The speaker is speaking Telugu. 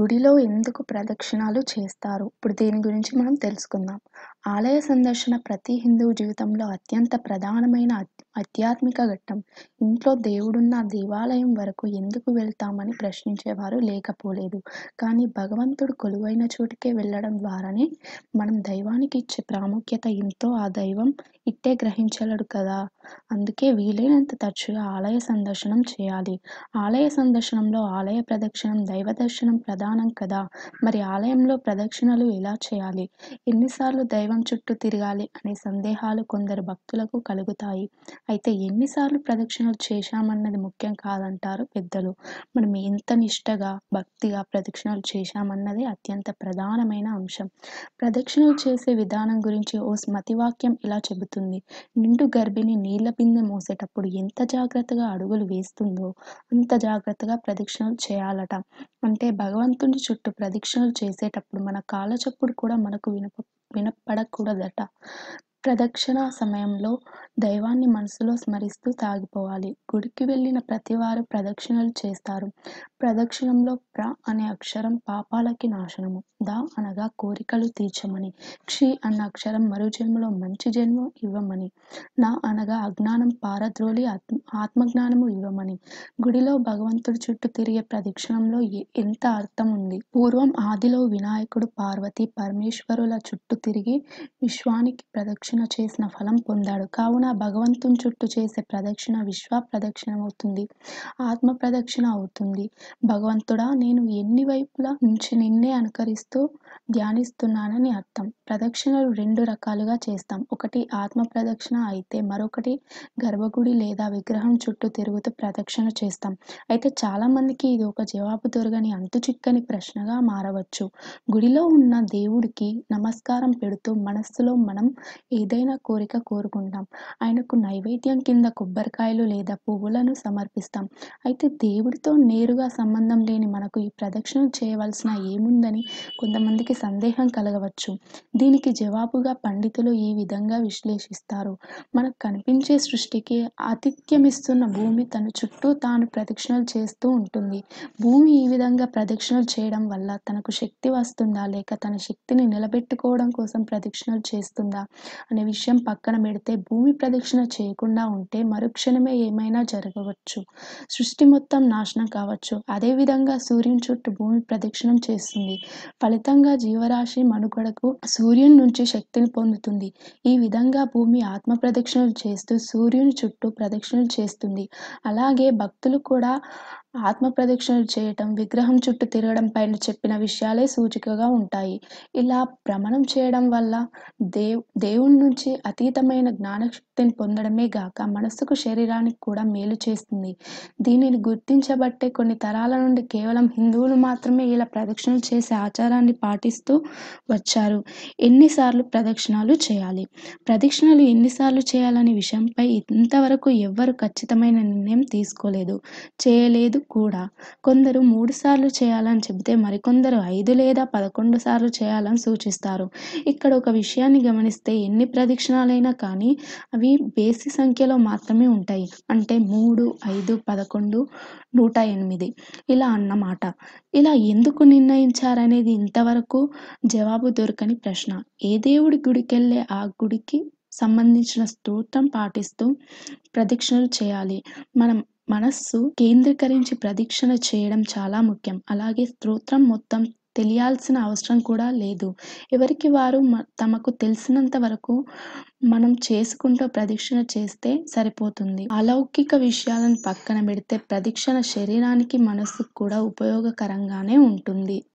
గుడిలో ఎందుకు ప్రదక్షిణాలు చేస్తారు? ఇప్పుడు దీని గురించి మనం తెలుసుకుందాం. ఆలయ సందర్శన ప్రతి హిందువు జీవితంలో అత్యంత ప్రధానమైన అద్ ఆధ్యాత్మిక ఘట్టం. ఇంట్లో దేవుడున్న దేవాలయం వరకు ఎందుకు వెళ్తామని ప్రశ్నించేవారు లేకపోలేదు. కానీ భగవంతుడు కొలువైన చోటికే వెళ్ళడం ద్వారానే మనం దైవానికి ఇచ్చే ప్రాముఖ్యత ఎంతో ఆ దైవం ఇట్టే గ్రహించగలడు కదా! అందుకే వీలైనంత తరచుగా ఆలయ సందర్శనం చేయాలి. ఆలయ సందర్శనంలో ఆలయ ప్రదక్షిణం, దైవ దర్శనం ప్రధానం కదా! మరి ఆలయంలో ప్రదక్షిణలు ఎలా చేయాలి? ఎన్నిసార్లు దైవం చుట్టూ తిరగాలి అనే సందేహాలు కొందరు భక్తులకు కలుగుతాయి. అయితే ఎన్నిసార్లు ప్రదక్షిణలు చేశామన్నది ముఖ్యం కాదంటారు పెద్దలు. మనం ఎంత నిష్ఠగా, భక్తిగా ప్రదక్షిణలు చేశామన్నదే అత్యంత ప్రధానమైన అంశం. ప్రదక్షిణలు చేసే విధానం గురించి ఓ స్మృతివాక్యం ఇలా చెబుతుంది. నిండు గర్భిణి నీళ్ల బిందె మోసేటప్పుడు ఎంత జాగ్రత్తగా అడుగులు వేస్తుందో అంత జాగ్రత్తగా ప్రదక్షిణలు చేయాలట. అంటే భగవంతుని చుట్టూ ప్రదక్షిణలు చేసేటప్పుడు మన కాళ్ల చప్పుడు కూడా మనకు వినప వినపడకూడదట. ప్రదక్షిణ సమయంలో దైవాన్ని మనసులో స్మరిస్తూ సాగిపోవాలి. గుడికి వెళ్లిన ప్రతివారు ప్రదక్షిణలు చేస్తారు. ప్రదక్షిణంలో ప్ర అనే అక్షరం పాపాలకి నాశనము, ద అనగా కోరికలు తీర్చమని, క్షి అన్న అక్షరం మరుజన్మలో మంచి జన్మ ఇవ్వమని, న అనగా అజ్ఞానం పారద్రోలి ఆత్మ ఆత్మజ్ఞానము ఇవ్వమని. గుడిలో భగవంతుడి చుట్టూ తిరిగే ప్రదక్షిణంలో ఎంత అర్థం ఉంది. పూర్వం ఆదిలో వినాయకుడు, పార్వతీ పరమేశ్వరుల చుట్టూ తిరిగి విశ్వానికి ప్రదక్షిణ చేసిన ఫలం పొందాడు. కావున భగవంతుని చుట్టూ చేసే ప్రదక్షిణ విశ్వ ప్రదక్షిణమవుతుంది. ఆత్మ ప్రదక్షిణ అవుతుంది. భగవంతుడా నేను ఎన్ని వైపులా నుంచి నిన్నే అనుకరిస్తూ ధ్యానిస్తున్నానని అర్థం. ప్రదక్షిణలు రెండు రకాలుగా చేస్తాం. ఒకటి ఆత్మ ప్రదక్షిణ అయితే మరొకటి గర్భగుడి లేదా విగ్రహం చుట్టూ తిరుగుతూ ప్రదక్షిణ చేస్తాం. అయితే చాలామందికి ఇది ఒక జవాబు దొరకని అంతుచిక్కని ప్రశ్నగా మారవచ్చు. గుడిలో ఉన్న దేవుడికి నమస్కారం పెడుతూ మనస్సులో మనం ఏదైనా కోరిక కోరుకుంటాం. ఆయనకు నైవేద్యం కింద కొబ్బరికాయలు లేదా పువ్వులను సమర్పిస్తాం. అయితే దేవుడితో నేరుగా సంబంధం లేని మనకు ఈ ప్రదక్షిణలు చేయవలసిన ఏముందని కొంతమందికి సందేహం కలగవచ్చు. దీనికి జవాబుగా పండితులు ఈ విధంగా విశ్లేషిస్తారు. మనకు కనిపించే సృష్టికి ఆతిథ్యమిస్తున్న భూమి తన చుట్టూ తాను ప్రదక్షిణలు చేస్తూ ఉంటుంది. భూమి ఈ విధంగా ప్రదక్షిణలు చేయడం వల్ల తనకు శక్తి వస్తుందా లేక తన శక్తిని నిలబెట్టుకోవడం కోసం ప్రదక్షిణలు చేస్తుందా అనే విషయం పక్కన పెడితే భూమి ప్రదక్షిణ చేయకుండా ఉంటే మరుక్షణమే ఏమైనా జరగవచ్చు. సృష్టి మొత్తం నాశనం కావచ్చు. అదేవిధంగా సూర్యుని చుట్టూ భూమి ప్రదక్షిణం చేస్తుంది. ఫలితంగా జీవరాశి మనుగడకు సూర్యుని నుంచి శక్తిని పొందుతుంది. ఈ విధంగా భూమి ఆత్మ ప్రదక్షిణలు చేస్తూ సూర్యుని చుట్టూ ప్రదక్షిణలు చేస్తుంది. అలాగే భక్తులు కూడా ఆత్మ ప్రదక్షిణలు చేయటం, విగ్రహం చుట్టూ తిరగడం పైన చెప్పిన విషయాలే సూచికగా ఉంటాయి. ఇలా భ్రమణం చేయడం వల్ల దేవ్ దేవుడి నుంచి అతీతమైన జ్ఞానశక్తిని పొందడమే గాక మనస్సుకు, శరీరానికి కూడా మేలు చేస్తుంది. దీనిని గుర్తించబట్టే కొన్ని తరాల నుండి కేవలం హిందువులు మాత్రమే ఇలా ప్రదక్షిణలు చేసే ఆచారాన్ని పాటిస్తూ వచ్చారు. ఎన్నిసార్లు ప్రదక్షిణాలు చేయాలి? ప్రదక్షిణలు ఎన్నిసార్లు చేయాలనే విషయంపై ఇంతవరకు ఎవ్వరూ ఖచ్చితమైన నిర్ణయం తీసుకోలేదు. చేయలేదు కూడా. కొందరు మూడుసార్లు చేయాలని చెబితే మరికొందరు ఐదు లేదా పదకొండు సార్లు చేయాలని సూచిస్తారు. ఇక్కడ ఒక విషయాన్ని గమనిస్తే ఎన్ని ప్రదక్షిణాలైనా కానీ అవి బేసి సంఖ్యలో మాత్రమే ఉంటాయి. అంటే మూడు, ఐదు, పదకొండు, నూట ఎనిమిది ఇలా అన్నమాట. ఇలా ఎందుకు నిర్ణయించారనేది ఇంతవరకు జవాబు దొరకని ప్రశ్న. ఏ దేవుడి గుడికెళ్తే ఆ గుడికి సంబంధించిన స్తోత్రం పాటిస్తూ ప్రదక్షిణలు చేయాలి. మనం మనస్సు కేంద్రీకరించి ప్రదక్షిణ చేయడం చాలా ముఖ్యం. అలాగే స్తోత్రం మొత్తం తెలియాల్సిన అవసరం కూడా లేదు. ఎవరికి వారు తమకు తెలిసినంత వరకు మనం చేసుకుంటూ ప్రదక్షిణ చేస్తే సరిపోతుంది. అలౌకిక విషయాలను పక్కన పెడితే ప్రదక్షిణ శరీరానికి, మనస్సుకు కూడా ఉపయోగకరంగానే ఉంటుంది.